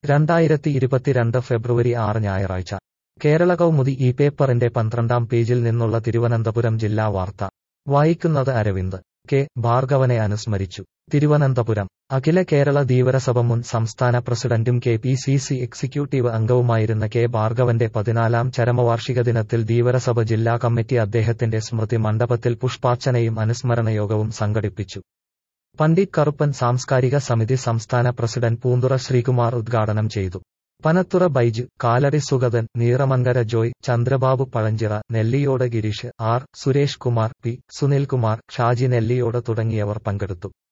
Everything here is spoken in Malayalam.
രണ്ടായിരത്തി ഇരുപത്തിരണ്ട് ഫെബ്രുവരി ആറ് ഞായറാഴ്ച കേരള കൗമുദി ഈ പേപ്പറിന്റെ പന്ത്രണ്ടാം പേജിൽ നിന്നുള്ള തിരുവനന്തപുരം ജില്ലാ വാർത്ത വായിക്കുന്നത് അരവിന്ദ് കെ ഭാർഗവനെ അനുസ്മരിച്ചു തിരുവനന്തപുരം അഖില കേരള ധീവരസഭ മുൻ സംസ്ഥാന പ്രസിഡന്റും K P C C executive അംഗവുമായിരുന്ന കെ ഭാർഗവന്റെ പതിനാലാം ചരമവാർഷിക ദിനത്തിൽ ധീവരസഭ ജില്ലാ കമ്മിറ്റി അദ്ദേഹത്തിന്റെ സ്മൃതി മണ്ഡപത്തിൽ പുഷ്പാർച്ചനയും അനുസ്മരണയോഗവും സംഘടിപ്പിച്ചു പണ്ഡിറ്റ് കറുപ്പൻ സാംസ്കാരിക സമിതി സംസ്ഥാന പ്രസിഡന്റ് പൂന്തുറ ശ്രീകുമാർ ഉദ്ഘാടനം ചെയ്തു പനത്തുറ ബൈജു കാലടി സുഗതൻ നീറമങ്കര ജോയ് ചന്ദ്രബാബു പഴഞ്ചിറ നെല്ലിയോട് ഗിരീഷ് ആർ സുരേഷ് കുമാർ പി സുനിൽകുമാർ ഷാജി നെല്ലിയോട് തുടങ്ങിയവർ പങ്കെടുത്തു